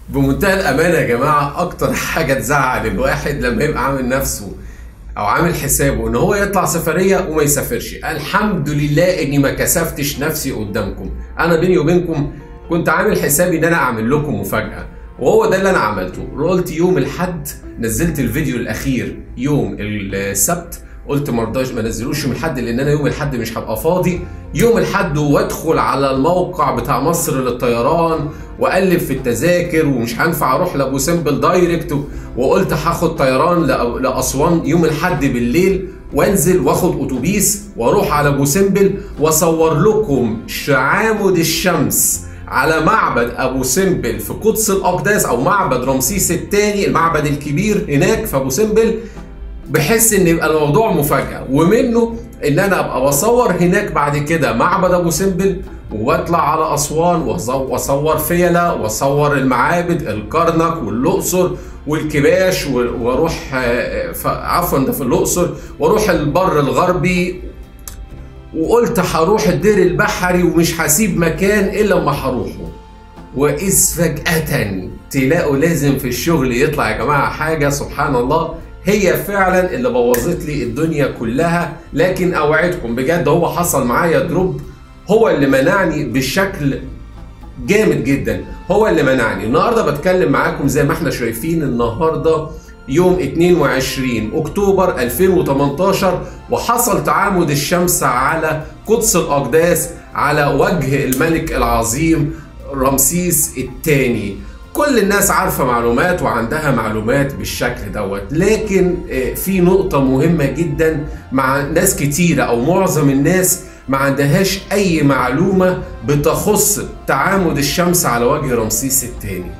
بمنتهى الامانه يا جماعه اكتر حاجه تزعل الواحد لما يبقى عامل نفسه او عامل حسابه ان هو يطلع سفريه وما يسافرش الحمد لله اني ما كسفتش نفسي قدامكم انا بيني وبينكم كنت عامل حسابي ان انا اعمل لكم مفاجاه وهو ده اللي انا عملته قلت يوم الحد نزلت الفيديو الاخير يوم السبت قلت ما رضاش ما نزلوش يوم الحد لان انا يوم الحد مش هبقى فاضي يوم الحد وادخل على الموقع بتاع مصر للطيران واقلب في التذاكر ومش هينفع اروح لابو سمبل دايركت وقلت هاخد طيران لأ- لاسوان يوم الحد بالليل وانزل واخد اتوبيس واروح على ابو سمبل واصور لكم تعامد الشمس على معبد ابو سمبل في قدس الاقداس او معبد رمسيس الثاني المعبد الكبير هناك في ابو سمبل بحيث ان يبقى الموضوع مفاجاه ومنه ان انا ابقى بصور هناك بعد كده معبد ابو سمبل واطلع على اسوان وأصو- واصور فيلة واصور المعابد الكرنك والاقصر والكباش و- واروح آه، ف- عفوا ده في الاقصر واروح البر الغربي وقلت هروح الدير البحري ومش هسيب مكان الا لما هروحه واذ فجاه تلاقوا لازم في الشغل يطلع يا جماعه حاجه سبحان الله هي فعلا اللي بوظت لي الدنيا كلها لكن اوعدكم بجد هو حصل معايا دروب هو اللي منعني بشكل جامد جدا هو اللي منعني النهارده بتكلم معاكم زي ما احنا شايفين النهارده يوم 22 اكتوبر 2018 وحصل تعامد الشمس على قدس الاقداس على وجه الملك العظيم رمسيس الثاني كل الناس عارفه معلومات وعندها معلومات بالشكل دوت لكن آه، في نقطه مهمه جدا مع ناس كتيره او معظم الناس ما عندهاش اي معلومه بتخص تعامد الشمس على وجه رمسيس الثاني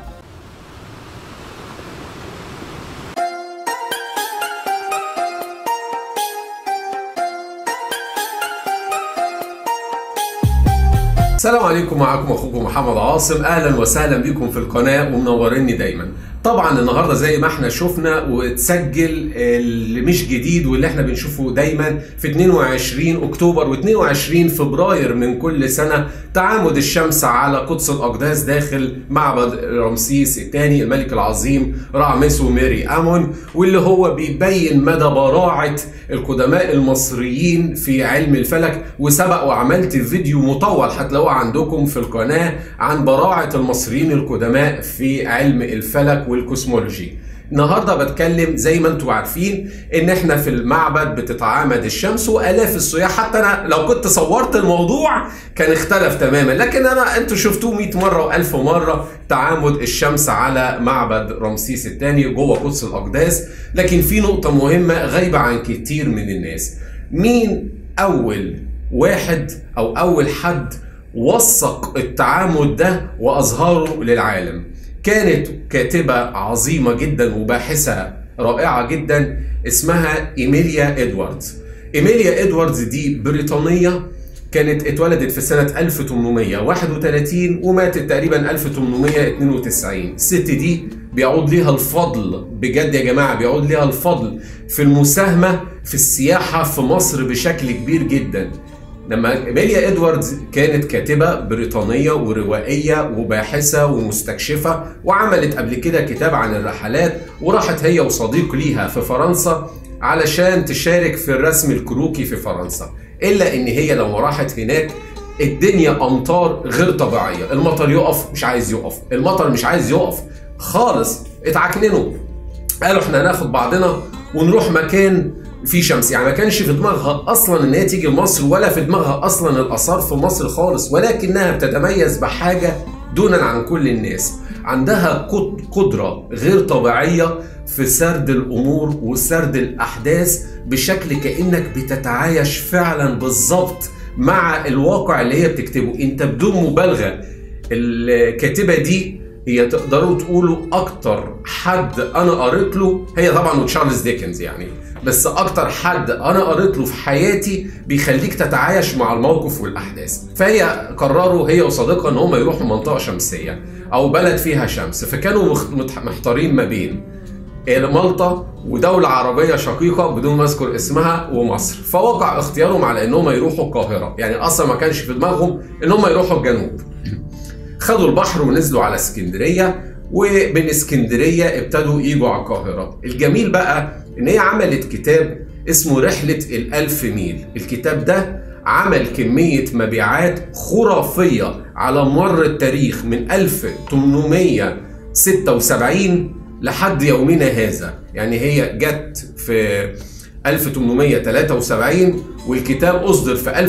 السلام عليكم معكم اخوكم محمد عاصم اهلا وسهلا بكم في القناه ومنوريني دايما طبعا النهارده زي ما احنا شفنا واتسجل اللي مش جديد واللي احنا بنشوفه دايما في 22 اكتوبر و22 فبراير من كل سنه تعامد الشمس على قدس الاقداس داخل معبد رمسيس الثاني الملك العظيم رامسو ميري امون واللي هو بيبين مدى براعه القدماء المصريين في علم الفلك وسبق وعملت فيديو مطول هتلاقوه عندكم في القناه عن براعه المصريين القدماء في علم الفلك والكوسمولوجي النهارده بتكلم زي ما انتم عارفين ان احنا في المعبد بتتعامد الشمس والاف السياح حتى انا لو كنت صورت الموضوع كان اختلف تماما لكن انا انتوا شفتوه 100 مره و1000 مره تعامد الشمس على معبد رمسيس الثاني جوه قدس الاقداس لكن في نقطه مهمه غايبه عن كتير من الناس مين اول واحد او اول حد وثق التعامد ده واظهره للعالم كانت كاتبة عظيمة جدا وباحثة رائعة جدا اسمها إيميليا إدواردز إيميليا إدواردز دي بريطانية كانت اتولدت في سنة 1831 وماتت تقريبا 1892 الست دي بيعود ليها الفضل بجد يا جماعة بيعود ليها الفضل في المساهمة في السياحة في مصر بشكل كبير جدا لما إيميليا إدواردز كانت كاتبة بريطانية وروائية وباحثة ومستكشفة وعملت قبل كده كتاب عن الرحلات وراحت هي وصديق ليها في فرنسا علشان تشارك في الرسم الكروكي في فرنسا إلا إن هي لما راحت هناك الدنيا أمطار غير طبيعية المطر يقف مش عايز يقف المطر مش عايز يقف خالص اتعكننوا قالوا احنا هناخد بعضنا ونروح مكان فيه شمس يعني ما كانش في دماغها اصلا ان هي تيجي مصر ولا في دماغها اصلا الاثار في مصر خالص ولكنها بتتميز بحاجه دونا عن كل الناس عندها قد- قدره غير طبيعيه في سرد الامور وسرد الاحداث بشكل كانك بتتعايش فعلا بالظبط مع الواقع اللي هي بتكتبه انت بدون مبالغه الكاتبه دي هي تقدروا تقولوا اكتر حد انا قريت له هي طبعا تشارلز ديكنز يعني بس اكتر حد انا قريت له في حياتي بيخليك تتعايش مع الموقف والاحداث فهي قرروا هي وصديقها ان هم يروحوا منطقه شمسيه او بلد فيها شمس فكانوا مخ- مت- محتارين ما بين مالطا ودولة عربية شقيقة بدون ما اذكر اسمها ومصر فوقع اختيارهم على انهم يروحوا القاهرة يعني اصلا ما كانش في دماغهم ان هم يروحوا الجنوب خدوا البحر ونزلوا على اسكندريه ومن اسكندريه ابتدوا يجوا على القاهره الجميل بقى ان هي عملت كتاب اسمه رحله الالف ميل الكتاب ده عمل كميه مبيعات خرافيه على مر التاريخ من 1876 لحد يومنا هذا يعني هي جت في 1873 والكتاب أصدر في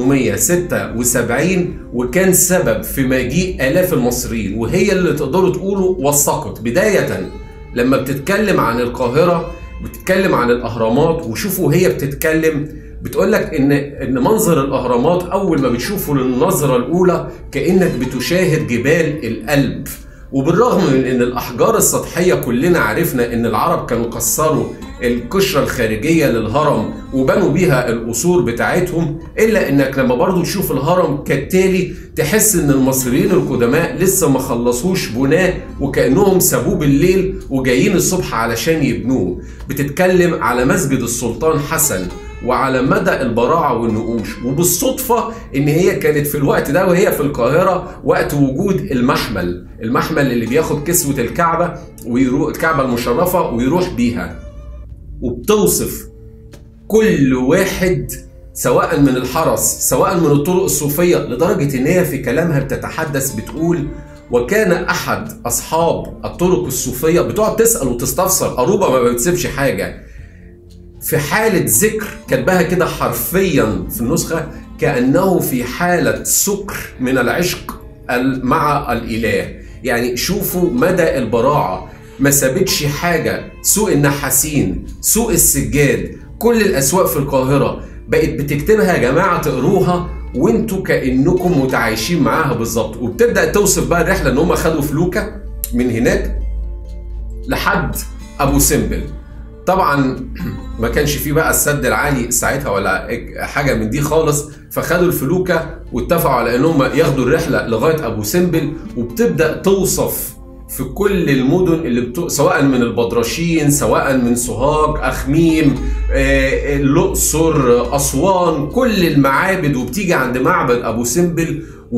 1876 وكان سبب في مجيء آلاف المصريين وهي اللي تقدروا تقولوا وثقت بداية لما بتتكلم عن القاهرة بتتكلم عن الأهرامات وشوفوا هي بتتكلم بتقول لك ان ان منظر الاهرامات اول ما بتشوفه للنظره الاولى كانك بتشاهد جبال القلب وبالرغم من ان الاحجار السطحيه كلنا عرفنا ان العرب كانوا كسروا القشره الخارجيه للهرم وبنوا بيها القصور بتاعتهم الا انك لما برضو تشوف الهرم كالتالي تحس ان المصريين القدماء لسه ما خلصوش بناه وكانهم سابوه بالليل وجايين الصبح علشان يبنوه بتتكلم على مسجد السلطان حسن وعلى مدى البراعة والنقوش وبالصدفة ان هي كانت في الوقت ده وهي في القاهرة وقت وجود المحمل المحمل اللي بياخد كسوة الكعبة ويروح الكعبة المشرفة ويروح بيها وبتوصف كل واحد سواء من الحرس سواء من الطرق الصوفية لدرجة ان هي في كلامها بتتحدث بتقول وكان احد اصحاب الطرق الصوفيه بتقعد تسال وتستفسر اروبا ما بتسيبش حاجه في حالة ذكر كاتباها كده حرفيا في النسخة كأنه في حالة سكر من العشق مع الإله يعني شوفوا مدى البراعة ما سابتش حاجة سوق النحاسين سوق السجاد كل الأسواق في القاهرة بقت بتكتبها يا جماعة تقروها وانتوا كأنكم متعايشين معاها بالظبط وبتبدأ توصف بقى الرحلة ان هم خدوا فلوكة من هناك لحد أبو سمبل طبعا ما كانش فيه بقى السد العالي ساعتها ولا حاجه من دي خالص فخدوا الفلوكه واتفقوا على انهم ياخدوا الرحله لغايه ابو سمبل وبتبدا توصف في كل المدن اللي بتو... سواء من البدرشين سواء من سوهاج اخميم آه، الاقصر اسوان كل المعابد وبتيجي عند معبد ابو سمبل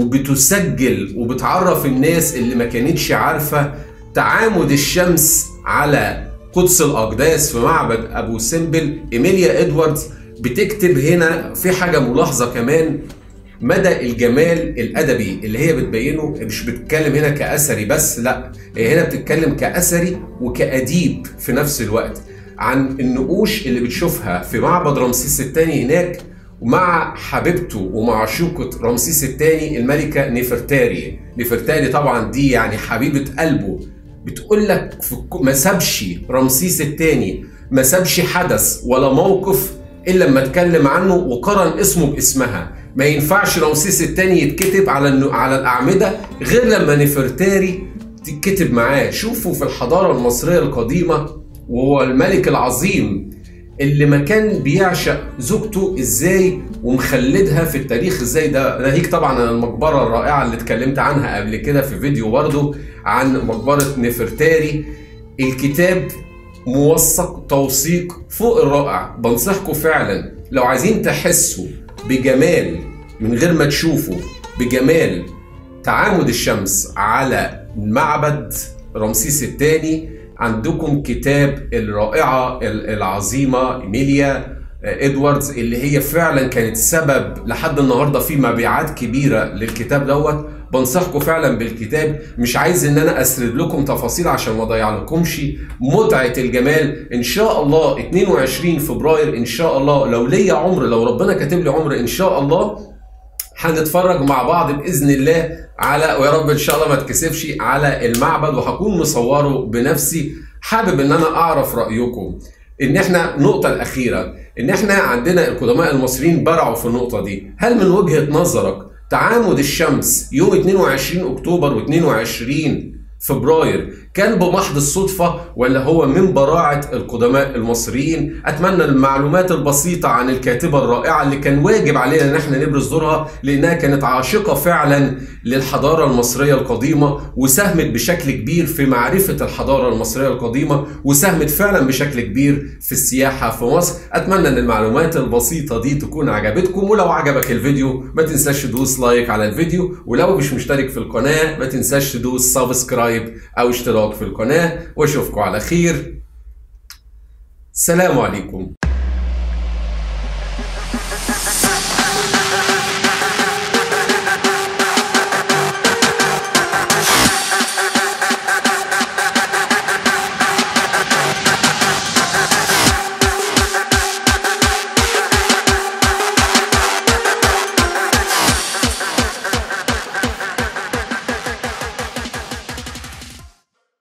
وبتسجل وبتعرف الناس اللي ما كانتش عارفه تعامد الشمس على قدس الأقداس في معبد أبو سمبل إيميليا إدواردز بتكتب هنا في حاجة ملاحظة كمان مدى الجمال الأدبي اللي هي بتبينه مش بتتكلم هنا كأثري بس لا هي هنا بتتكلم كأثري وكأديب في نفس الوقت عن النقوش اللي بتشوفها في معبد رمسيس الثاني هناك ومع حبيبته ومعشوقة رمسيس الثاني الملكة نفرتاري نفرتاري طبعا دي يعني حبيبة قلبه بتقول لك في ما سابش رمسيس الثاني ما سابش حدث ولا موقف الا لما اتكلم عنه وقرن اسمه باسمها ما ينفعش رمسيس الثاني يتكتب على على الاعمده غير لما نفرتاري تتكتب معاه شوفوا في الحضاره المصريه القديمه وهو الملك العظيم اللي ما كان بيعشق زوجته ازاي ومخلدها في التاريخ ازاي ده ناهيك طبعا عن المقبره الرائعه اللي اتكلمت عنها قبل كده في فيديو برضه عن مقبره نفرتاري الكتاب موثق توثيق فوق الرائع بنصحكم فعلا لو عايزين تحسوا بجمال من غير ما تشوفوا بجمال تعامد الشمس على معبد رمسيس الثاني عندكم كتاب الرائعة العظيمة إيميليا ادواردز اللي هي فعلا كانت سبب لحد النهارده في مبيعات كبيره للكتاب دوت بنصحكم فعلا بالكتاب مش عايز ان انا اسرد لكم تفاصيل عشان ما اضيع لكمش متعه الجمال ان شاء الله 22 فبراير ان شاء الله لو ليا عمر لو ربنا كاتب لي عمر ان شاء الله هنتفرج مع بعض باذن الله على ويا رب ان شاء الله ما تكسفش على المعبد وهكون مصوره بنفسي حابب ان انا اعرف رايكم ان احنا النقطة الأخيرة ان احنا عندنا القدماء المصريين برعوا في النقطة دي هل من وجهة نظرك تعامد الشمس يوم 22 أكتوبر و22 فبراير كان بمحض الصدفة ولا هو من براعة القدماء المصريين أتمنى المعلومات البسيطة عن الكاتبة الرائعة اللي كان واجب علينا أن احنا نبرز دورها لأنها كانت عاشقة فعلا للحضارة المصرية القديمة وساهمت بشكل كبير في معرفة الحضارة المصرية القديمة وساهمت فعلا بشكل كبير في السياحة في مصر أتمنى أن المعلومات البسيطة دي تكون عجبتكم ولو عجبك الفيديو ما تنساش تدوس لايك على الفيديو ولو مش مشترك في القناة ما تنساش تدوس سبسكرايب سبسكرايب او اشتراك في القناه واشوفكم على خير سلام عليكم